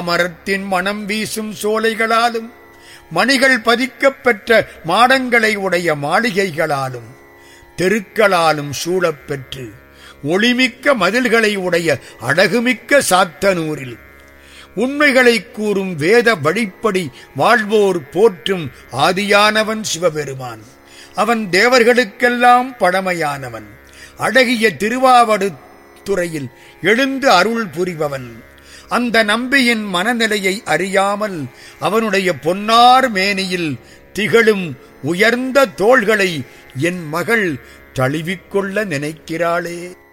மரத்தின் மனம் வீசும் சோலைகளாலும் மணிகள் பதிக்கப் பெற்ற மாடங்களை உடைய மாளிகைகளாலும் தெருக்களாலும் சூழப் பெற்று ஒளிமிக்க மதில்களை உடைய அழகுமிக்க சாத்தனூரில் உண்மைகளை கூறும் வேத வழிப்படி வாழ்வோர் போற்றும் ஆதியானவன் சிவபெருமான் அவன் தேவர்களுக்கெல்லாம் பழமையானவன் அழகிய திருவாவடுதுறையில் எழுந்து அருள் புரிபவன் அந்த நம்பியின் மனநிலையை அறியாமல் அவனுடைய பொன்னார் மேனியில் திகழும் உயர்ந்த தோள்களை என் மகள் தழுவிக்கொள்ள நினைக்கிறாளே